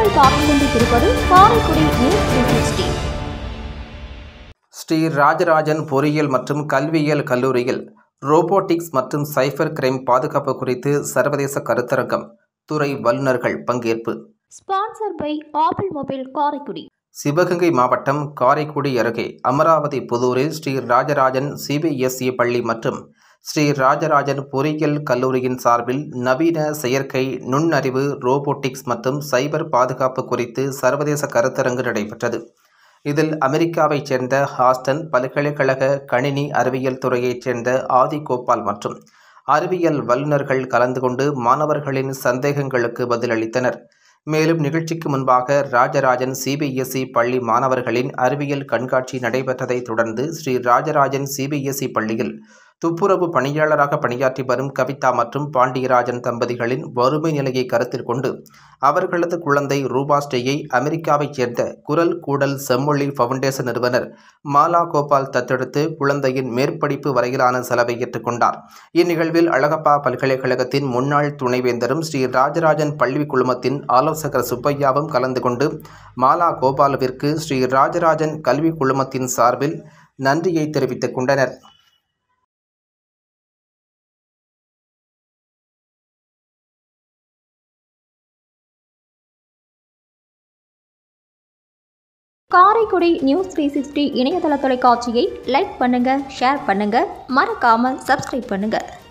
நீங்கள் பார்த்துக் கொண்டிருப்பது Karaikudi news three sixty Sri Rajarajan பொறியியல் மற்றும் கல்வியியல் கல்லூரியில் ரோபோட்டிக்ஸ் மற்றும் சைபர் கிரைம் பாதுகாப்பு குறித்து சர்வதேச கருத்தரங்கம் துறை வல்லுநர்கள் பங்கேற்பு sponsor by Apple mobile Karaikudi Sivaganga மாவட்டம் காரைக்குடி அருகே அமராவதி புதூரில் ஸ்ரீ ராஜராஜன் சிபிஎஸ்இ பள்ளி மற்றும் ஸ்ரீ ராஜராஜன் பொறியியல் கல்லூரியின் சார்பில் நவீன செயற்கை நுண்ணறிவு ரோபோட்டிக்ஸ் மற்றும் சைபர் பாதுகாப்பு குறித்து சர்வதேச கருத்தரங்கு நடைபெற்றது இதில் அமெரிக்காவைச் சேர்ந்த ஹாஸ்டன் பல்கலைக்கழக கணினி அறிவியல் துறையைச் சேர்ந்த ஆதி கோபால் மற்றும் அறிவியல் வல்லுநர்கள் கலந்து கொண்டு மாணவர்களின் சந்தேகங்களுக்கு பதிலளித்தனர் மேலும் நிகழ்ச்சிக்கு முன்பாக ராஜராஜன் சிபிஎஸ்இ பள்ளி மாணவர்களின் அறிவியல் கண்காட்சி நடைபெற்றதைத் தொடர்ந்து ஸ்ரீ ராஜராஜன் சிபிஎஸ்இ பள்ளியில் துப்புரவு பணியாளராக பணியாற்றி வரும் கவிதா மற்றும் பாண்டியராஜன் தம்பதிகளின் வறுமை நிலையை கருத்தில் கொண்டு அவர்களது குழந்தை ரூபாஸ்டேயை அமெரிக்காவைச் சேர்ந்த குரல் கூடல் செம்மொழி ஃபவுண்டேஷன் நிறுவனர் மாலா கோபால் தத்தெடுத்து குழந்தையின் மேற்படிப்பு வரையிலான செலவை ஏற்றுக்கொண்டார் இந்நிகழ்வில் அழகப்பா பல்கலைக்கழகத்தின் முன்னாள் துணைவேந்தரும் ஸ்ரீ ராஜராஜன் பள்ளி குழுமத்தின் ஆலோசகர் சுப்பையாவும் கலந்து கொண்டு மாலா கோபாலுவிற்கு ஸ்ரீ ராஜராஜன் கல்வி குழுமத்தின் சார்பில் நன்றியை தெரிவித்துக் கொண்டனர் காரைக்குடி நியூஸ் த்ரீ சிக்ஸ்டி இணையதள தொலைக்காட்சியை லைக் பண்ணுங்க ஷேர் பண்ணுங்க மறக்காம சப்ஸ்கிரைப் பண்ணுங்க